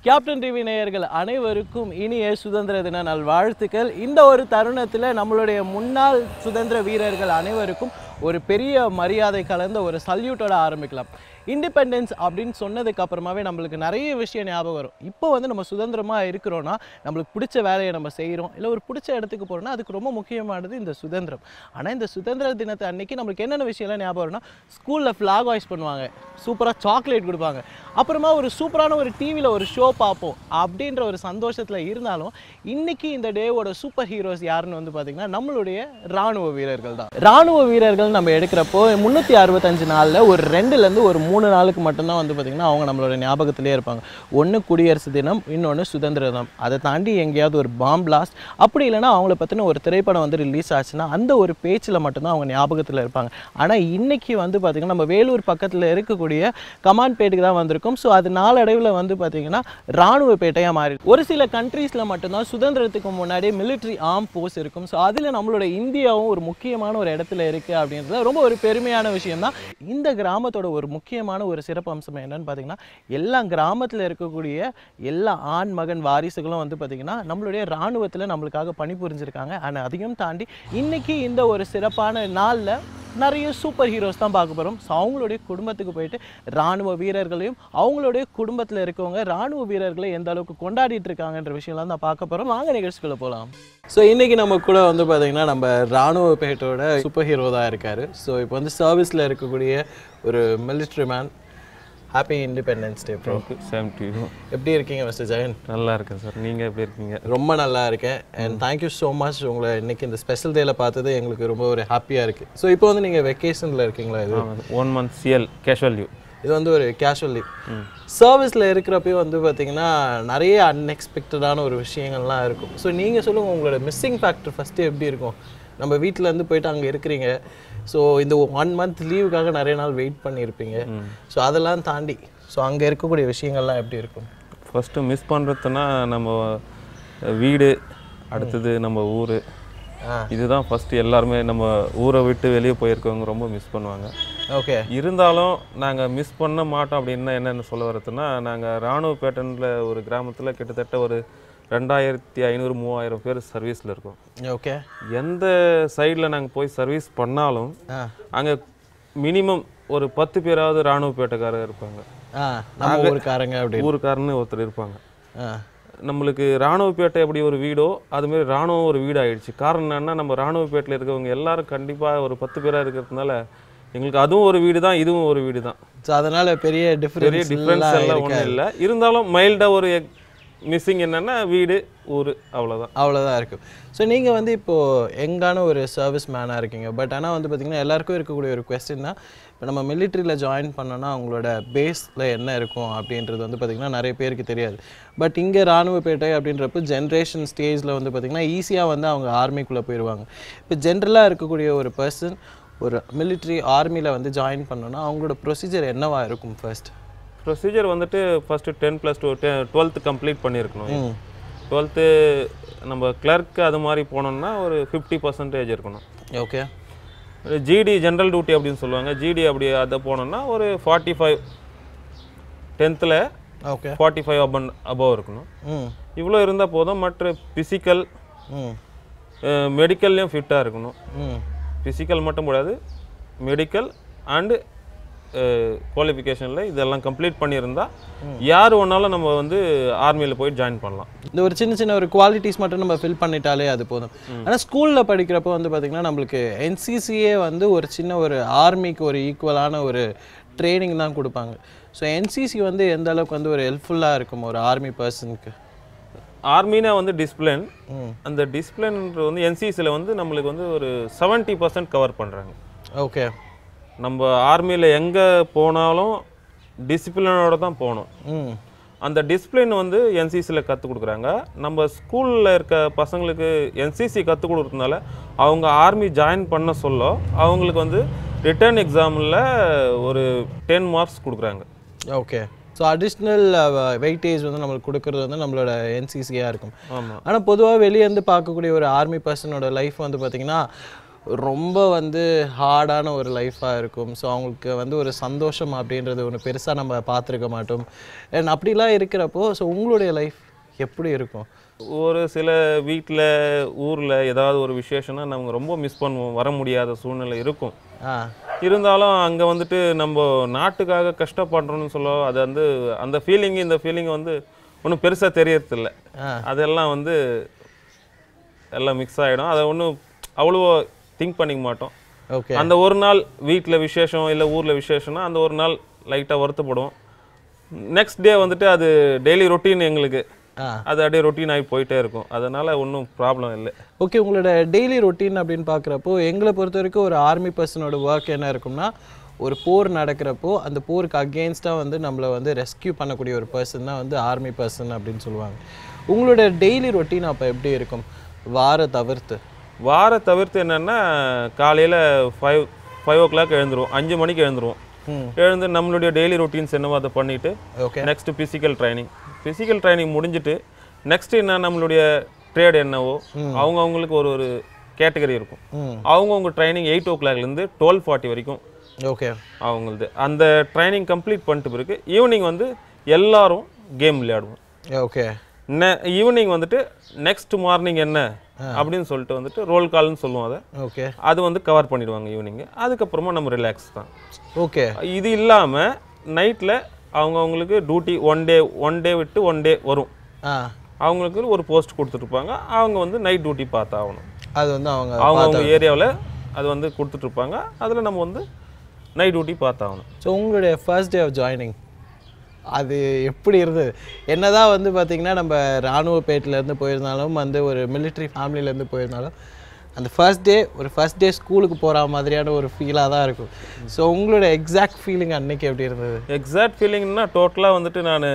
Captain TV நேயர்கள் அனைவருக்கும் இனிய சுதந்திர தின நல்வாழ்த்துக்கள் இந்த ஒரு தருணத்தில் நம்மளுடைய முன்னாள் சுதந்திர வீரர்கள் அனைவருக்கும் ஒரு பெரிய மரியாதை கலந்த ஒரு சல்யூட்டோட ஆரம்பிக்கலாம் இண்டிபெண்டன்ஸ் அப்படின்னு சொன்னதுக்கு அப்புறமாவே நம்மளுக்கு நிறைய விஷயம் ஞாபகம் வரும் இப்போ வந்து நம்ம சுதந்திரமாக இருக்கிறோன்னா நம்மளுக்கு பிடிச்ச வேலையை நம்ம செய்கிறோம் இல்லை ஒரு பிடிச்ச இடத்துக்கு போகிறோம்னா அதுக்கு ரொம்ப முக்கியமானது இந்த சுதந்திரம் ஆனால் இந்த சுதந்திர தினத்தை அன்னைக்கு நம்மளுக்கு என்னென்ன விஷயம்லாம் ஞாபகம் வரும்னா ஸ்கூலில் ஃப்ளாக் வாய்ஸ் பண்ணுவாங்க சூப்பராக சாக்லேட் கொடுப்பாங்க அப்புறமா ஒரு சூப்பரான ஒரு டிவியில் ஒரு ஷோ பார்ப்போம் அப்படின்ற ஒரு சந்தோஷத்தில் இருந்தாலும் இன்னைக்கு இந்த டேவோட சூப்பர் ஹீரோஸ் யாருன்னு வந்து பார்த்தீங்கன்னா நம்மளுடைய ராணுவ வீரர்கள் தான் ராணுவ வீரர்கள் நம்ம எடுக்கிறப்போ முந்நூற்றி அறுபத்தஞ்சு நாளில் ஒரு ரெண்டுலேருந்து ஒரு மூணு நாளுக்கு மட்டும்தான் வந்து பார்த்திங்கன்னா அவங்க நம்மளோட ஞாபகத்திலே இருப்பாங்க ஒன்று குடியரசு தினம் இன்னொன்று சுதந்திர தினம் அதை தாண்டி எங்கேயாவது ஒரு பாம் பிளாஸ்ட் அப்படி இல்லைன்னா அவங்கள பற்றின ஒரு திரைப்படம் வந்து ரிலீஸ் ஆச்சுன்னா அந்த ஒரு பேச்சில் மட்டும்தான் அவங்க ஞாபகத்தில் இருப்பாங்க ஆனால் இன்னைக்கு வந்து பார்த்திங்கன்னா நம்ம வேலூர் பக்கத்தில் இருக்கக்கூடிய கமாண்ட் பேட்டுக்கு தான் வந்திருக்கோம் ஸோ அது நாளடைவில் வந்து பார்த்திங்கன்னா ராணுவ பேட்டையாக மாறி ஒரு சில கண்ட்ரீஸில் மட்டும்தான் சுதந்திரத்துக்கு முன்னாடி military ஆர்ம் ஃபோர்ஸ் இருக்கும் ஸோ அதில் நம்மளோட இந்தியாவும் ஒரு முக்கியமான ஒரு இடத்துல இருக்குது அப்படின்றது ரொம்ப ஒரு பெருமையான விஷயம் தான் இந்த கிராமத்தோட ஒரு முக்கியமான ஒரு சிறப்பு அம்சம் என்னன்னு பார்த்தீங்கன்னா எல்லா கிராமத்தில் இருக்கக்கூடிய எல்லா ஆண் மகன் வாரிசுகளும் வந்து பார்த்திங்கன்னா நம்மளுடைய இராணுவத்தில் நம்மளுக்காக பணிபுரிஞ்சிருக்காங்க ஆனால் அதையும் தாண்டி இன்னைக்கு இந்த ஒரு சிறப்பான நாளில் நிறைய சூப்பர் ஹீரோஸ் தான் பார்க்க போகிறோம் ஸோ அவங்களுடைய குடும்பத்துக்கு போயிட்டு ராணுவ வீரர்களையும் அவங்களுடைய குடும்பத்தில் இருக்கவங்க ராணுவ வீரர்களை எந்த அளவுக்கு கொண்டாடிட்டு இருக்காங்கன்ற விஷயம்லாம் தான் பார்க்க போகிறோம் வாங்க நிகழ்ச்சிக்குள்ள போகலாம் ஸோ இன்னைக்கு நம்ம கூட வந்து பார்த்தீங்கன்னா நம்ம ராணுவ பேட்டோட சூப்பர் ஹீரோ தான் இருக்காரு ஸோ இப்போ வந்து சர்வீஸில் இருக்கக்கூடிய ஒரு military man happy independence day bro same to you எப்படி இருக்கீங்க மிஸ்டர் ஜெகன் நல்லா இருக்கேன் சார் நீங்கள் எப்படி இருக்கீங்க ரொம்ப நல்லா இருக்கேன் அண்ட் தேங்க்யூ ஸோ மச் உங்களை இன்னைக்கு இந்த ஸ்பெஷல் டேல பார்த்தது எங்களுக்கு ரொம்ப ஒரு ஹாப்பியாக இருக்குது ஸோ இப்போ வந்து நீங்கள் வெக்கேஷனில் இருக்கீங்களா இது one month CL casual you இது வந்து ஒரு கேஷுவல் லீவ் சர்வீஸில் இருக்கிறப்பயும் வந்து பார்த்தீங்கன்னா நிறைய அன்எக்ஸ்பெக்டடான ஒரு விஷயங்கள்லாம் இருக்கும் ஸோ நீங்கள் சொல்லுங்கள் உங்களோட மிஸ்ஸிங் ஃபேக்டர் ஃபஸ்ட்டு எப்படி இருக்கும் நம்ம வீட்டில் இருந்து போயிட்டு அங்கே இருக்கிறீங்க ஸோ இந்த ஒன் மந்த் லீவுக்காக நிறைய நாள் வெயிட் பண்ணியிருப்பீங்க ஸோ அதெல்லாம் தாண்டி ஸோ அங்கே இருக்கக்கூடிய விஷயங்கள்லாம் எப்படி இருக்கும் ஃபஸ்ட்டு மிஸ் பண்ணுறதுனா நம்ம வீடு அடுத்தது நம்ம ஊர் ஆ இதுதான் ஃபஸ்ட்டு எல்லாருமே நம்ம ஊரை விட்டு வெளியே போயிருக்கவங்க ரொம்ப மிஸ் பண்ணுவாங்க ஓகே இருந்தாலும் நாங்கள் மிஸ் பண்ண மாட்டோம் அப்படின்னா என்னென்னு சொல்ல வரதுன்னா நாங்கள் ராணுவ பேட்டனில் ஒரு கிராமத்தில் கிட்டத்தட்ட ஒரு ரெண்டாயிரத்தி ஐநூறு மூவாயிரம் பேர் சர்வீஸில் இருக்கோம் ஓகே எந்த சைடில் நாங்கள் போய் சர்வீஸ் பண்ணாலும் ஆ அங்கே மினிமம் ஒரு பத்து பேராவது ராணுவ பேட்டைக்காரர் இருப்பாங்க ஆ நம்ம ஊருக்காரங்க அப்படி ஊருக்காரன்னு ஒருத்தர் இருப்பாங்க ஆ நம்மளுக்கு ராணுவப்பேட்டை எப்படி ஒரு வீடோ அதுமாரி ராணுவம் ஒரு வீடு ஆயிடுச்சு காரணம் என்னன்னா நம்ம ராணுவப்பேட்டில் இருக்கவங்க எல்லாரும் கண்டிப்பாக ஒரு பத்து பேராக இருக்கிறதுனால எங்களுக்கு அதுவும் ஒரு வீடு தான் இதுவும் ஒரு வீடு தான் ஸோ அதனால பெரிய பெரிய டிஃப்ரென்ஸ் டிஃப்ரென்ஸ் எல்லாம் ஒன்றும் இல்லை இருந்தாலும் மைல்டாக ஒரு மிஸ்ஸிங் என்னன்னா வீடு ஊர் அவ்வளோதான் அவ்வளோதான் இருக்கும் ஸோ நீங்கள் வந்து இப்போது எங்கான ஒரு சர்வீஸ் மேனாக இருக்கீங்க பட் ஆனால் வந்து பார்த்திங்கன்னா எல்லாருக்கும் இருக்கக்கூடிய ஒரு கொஸ்டின் தான் இப்போ நம்ம மிலிட்ரியில் ஜாயின் பண்ணோன்னா அவங்களோட பேஸில் என்ன இருக்கும் அப்படின்றது வந்து பார்த்திங்கன்னா நிறைய பேருக்கு தெரியாது பட் இங்கே ராணுவப்பேட்டை அப்படின்றப்போ ஜென்ரேஷன் ஸ்டேஜில் வந்து பார்த்திங்கன்னா ஈஸியாக வந்து அவங்க ஆர்மிக்குள்ளே போயிடுவாங்க இப்போ ஜென்ரலாக இருக்கக்கூடிய ஒரு பர்சன் ஒரு மிலிட்ரி ஆர்மியில் வந்து ஜாயின் பண்ணோன்னா அவங்களோட ப்ரொசீஜர் என்னவா இருக்கும் ஃபர்ஸ்ட் ப்ரொசீஜர் வந்துட்டு ஃபஸ்ட்டு டென் ப்ளஸ் டூ டெ டுவெல்த்து கம்ப்ளீட் பண்ணியிருக்கணும் டுவெல்த்து நம்ம கிளர்க் அது மாதிரி போனோம்னா ஒரு ஃபிஃப்டி பர்சன்டேஜ் இருக்கணும் ஓகே ஜிடி ஜென்ரல் டியூட்டி அப்படின்னு சொல்லுவாங்க ஜிடி அப்படி அதை போனோம்னா ஒரு ஃபார்ட்டி ஃபைவ் டென்த்தில் ஓகே ஃபார்ட்டி ஃபைவ் அபன் அபவ் இருக்கணும் ம் இவ்வளோ இருந்தால் போதும் மற்ற ஃபிசிக்கல் ம் மெடிக்கல்லையும் ஃபிட்டாக இருக்கணும் ம் ஃபிசிக்கல் மட்டும் கூடாது மெடிக்கல் அண்டு குவாலிஃபிகேஷனில் இதெல்லாம் கம்ப்ளீட் பண்ணியிருந்தா யார் ஒன்றாலும் நம்ம வந்து ஆர்மியில் போய் ஜாயின் பண்ணலாம் இந்த ஒரு சின்ன சின்ன ஒரு குவாலிட்டிஸ் மட்டும் நம்ம ஃபில் பண்ணிட்டாலே அது போதும் ஆனால் ஸ்கூலில் படிக்கிறப்போ வந்து பார்த்திங்கன்னா நம்மளுக்கு என்சிசியே வந்து ஒரு சின்ன ஒரு ஆர்மிக்கு ஒரு ஈக்குவலான ஒரு ட்ரைனிங் தான் கொடுப்பாங்க ஸோ என்சிசி வந்து எந்த அளவுக்கு வந்து ஒரு ஹெல்ப்ஃபுல்லாக இருக்கும் ஒரு ஆர்மி பர்சனுக்கு ஆர்மினா வந்து டிசிப்ளின் ம் அந்த டிசிப்ளின்ன்றது வந்து என்சிசியில் வந்து நம்மளுக்கு வந்து ஒரு செவன்ட்டி பர்சன்ட் கவர் பண்ணுறாங்க ஓகே நம்ம ஆர்மியில் எங்கே போனாலும் டிசிப்ளினோட தான் போகணும் ம் அந்த டிசிப்ளின் வந்து என்சிசியில் கற்றுக் கொடுக்குறாங்க நம்ம ஸ்கூலில் இருக்க பசங்களுக்கு என்சிசி கற்றுக் கொடுக்கறதுனால அவங்க ஆர்மி ஜாயின் பண்ண சொல்ல அவங்களுக்கு வந்து ரிட்டர்ன் எக்ஸாமில் ஒரு டென் மார்க்ஸ் கொடுக்குறாங்க ஓகே ஸோ அடிஷ்னல் வெயிட்டேஜ் வந்து நம்மளுக்கு கொடுக்கறது வந்து நம்மளோட என்சிசியாக இருக்கும் ஆமாம் ஆனால் பொதுவாக வெளியே இருந்து பார்க்கக்கூடிய ஒரு ஆர்மி பர்சனோட லைஃப் வந்து பார்த்திங்கன்னா ரொம்ப வந்து ஹார்டான ஒரு லைஃபாக இருக்கும் ஸோ அவங்களுக்கு வந்து ஒரு சந்தோஷம் அப்படின்றது ஒன்று பெருசாக நம்ம பார்த்துருக்க மாட்டோம் அண்ட் அப்படிலாம் இருக்கிறப்போ ஸோ உங்களுடைய லைஃப் எப்படி இருக்கும் ஒரு சில வீட்டில் ஊரில் ஏதாவது ஒரு விசேஷம்னா நம்ம ரொம்ப மிஸ் பண்ணுவோம் வர முடியாத சூழ்நிலை இருக்கும் ஆ இருந்தாலும் அங்கே வந்துட்டு நம்ம நாட்டுக்காக கஷ்டப்படுறோம்னு சொல்ல அது வந்து அந்த ஃபீலிங் இந்த ஃபீலிங் வந்து ஒன்றும் பெருசாக தெரியறதில்ல ஆ. அதெல்லாம் வந்து எல்லாம் மிக்ஸ் ஆகிடும் அதை ஒன்றும் அவ்வளோ திங்க் பண்ணிக்க மாட்டோம் ஓகே அந்த ஒரு நாள் வீட்டில் விசேஷம் இல்லை ஊரில் விசேஷம்னா அந்த ஒரு நாள் லைட்டாக வருத்தப்படுவோம் நெக்ஸ்ட் டே வந்துட்டு அது டெய்லி ரொட்டீன் எங்களுக்கு ஆ அது அப்படியே ரொட்டீன் ஆகி போயிட்டே இருக்கும் அதனால் ஒன்றும் ப்ராப்ளம் இல்லை ஓகே உங்களோட டெய்லி ரொட்டீன் அப்படின்னு பார்க்குறப்போ எங்களை பொறுத்த வரைக்கும் ஒரு ஆர்மி பர்சனோட ஒர்க் என்ன இருக்கும்னா ஒரு போர் நடக்கிறப்போ அந்த போருக்கு அகெயின்ஸ்டாக வந்து நம்மளை வந்து ரெஸ்க்யூ பண்ணக்கூடிய ஒரு பர்சன் தான் வந்து ஆர்மி பர்சன் அப்படின்னு சொல்லுவாங்க உங்களோட டெய்லி ரொட்டீன் அப்போ எப்படி இருக்கும் வார தவிர்த்து வார தவிர்த்து என்னென்னா காலையில் ஃபைவ் ஃபைவ் ஓ கிளாக் எழுந்துருவோம் அஞ்சு மணிக்கு எழுந்துருவோம் ம் எழுந்து நம்மளுடைய டெய்லி ரொட்டீன்ஸ் என்னவோ அதை பண்ணிவிட்டு okay next physical training physical training முடிஞ்சுட்டு நெக்ஸ்ட் என்ன நம்மளுடைய ட்ரேட் என்னவோ அவங்க அவங்களுக்கு ஒரு ஒரு கேட்டகரி இருக்கும் ம் அவங்கவுங்க ட்ரைனிங் எயிட் ஓ கிளாக்லேருந்து டுவெல் ஃபார்ட்டி வரைக்கும் ஓகே அவங்களது அந்த ட்ரைனிங் கம்ப்ளீட் பண்ணிட்டு பிறகு ஈவினிங் வந்து எல்லாரும் கேம் விளையாடுவோம் ஓகே ஈவினிங் வந்துட்டு நெக்ஸ்ட் மார்னிங் என்ன அப்படின்னு சொல்லிட்டு வந்துட்டு ரோல் கால்னு சொல்லுவோம் அதை ஓகே அது வந்து கவர் பண்ணிடுவாங்க ஈவினிங் அதுக்கப்புறமா நம்ம ரிலாக்ஸ் தான் ஓகே இது இல்லாமல் நைட்டில் அவங்கவுங்களுக்கு duty one day one day விட்டு ஒன் டே வரும் ஆ அவங்களுக்கு ஒரு போஸ்ட் கொடுத்துட்ருப்பாங்க அவங்க வந்து நைட் டியூட்டி பார்த்தாகணும் அது வந்து அவங்க அவங்கவுங்க ஏரியாவில் அது வந்து கொடுத்துட்ருப்பாங்க அதில் நம்ம வந்து நைட் டியூட்டி பார்த்தாகணும் ஸோ உங்களுடைய ஃபர்ஸ்ட் டே ஆஃப் ஜாயினிங் அது எப்படி இருந்தது என்னதான் வந்து பார்த்தீங்கன்னா நம்ம இராணுவ பேட்டிலேருந்து போயிருந்தாலும் வந்து ஒரு மிலிட்ரி ஃபேமிலியிலேருந்து போயிருந்தாலும் அந்த ஃபர்ஸ்ட் டே ஒரு ஃபர்ஸ்ட் டே ஸ்கூலுக்கு போகிற மாதிரியான ஒரு ஃபீலாக தான் இருக்கும் ஸோ உங்களோட எக்ஸாக்ட் ஃபீலிங் அன்னைக்கு எப்படி இருந்தது எக்ஸாக்ட் ஃபீலிங்னா டோட்டலாக வந்துட்டு நான்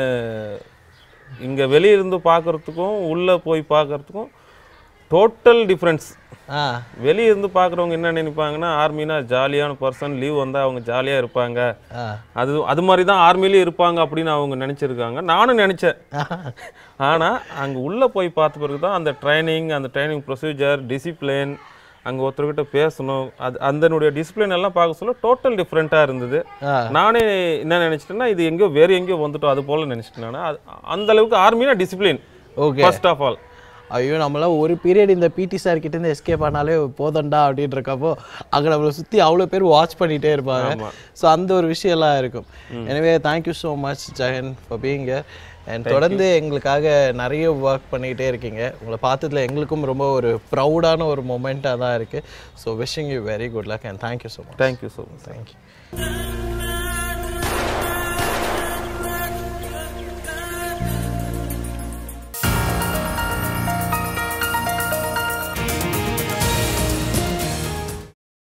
இங்கே வெளியிருந்து பார்க்குறதுக்கும் உள்ளே போய் பார்க்குறதுக்கும் டோட்டல் டிஃப்ரென்ஸ் ஆ வெளியே இருந்து பார்க்குறவங்க என்ன நினைப்பாங்கன்னா ஆர்மினா ஜாலியான பர்சன் லீவ் வந்தால் அவங்க ஜாலியாக இருப்பாங்க ஆ அது அது மாதிரி தான் ஆர்மிலேயே இருப்பாங்க அப்படின்னு அவங்க நினச்சிருக்காங்க நானும் நினச்சேன் ஆனால் அங்கே உள்ளே போய் பார்த்த பிறகு தான் அந்த ட்ரைனிங் அந்த ட்ரைனிங் ப்ரொசீஜர் டிசிப்ளின் அங்கே ஒருத்தர்கிட்ட பேசணும் அது அதனுடைய டிசிப்ளின் எல்லாம் பார்க்க சொல்ல டோட்டல் டிஃப்ரெண்ட்டாக இருந்தது ஆ நானே என்ன நினச்சிட்டேன்னா இது எங்கேயோ வேறு எங்கேயோ வந்துட்டோம் அது போல் நினச்சிட்டேன் நான் அது அந்த அளவுக்கு ஆர்மினா discipline okay first of all ஐயோ நம்மளாம் ஒரு பீரியட் இந்த பிடி சார் கிட்டேருந்து எஸ்கேப் ஆனாலே போதண்டா அப்படின்னு இருக்கப்போ அங்கே நம்மளை சுற்றி அவ்வளோ பேர் வாட்ச் பண்ணிகிட்டே இருப்பாங்க ஆமா. ஸோ அந்த ஒரு விஷயம்லாம் இருக்கும் எனவே thank you so much Jagan for being and தொடர்ந்து எங்களுக்காக நிறைய ஒர்க் பண்ணிக்கிட்டே இருக்கீங்க உங்களை பார்த்ததுல எங்களுக்கும் ரொம்ப ஒரு ப்ரௌடான ஒரு மொமெண்ட்டாக தான் இருக்குது so wishing you very good luck and thank you so much thank you so much thank you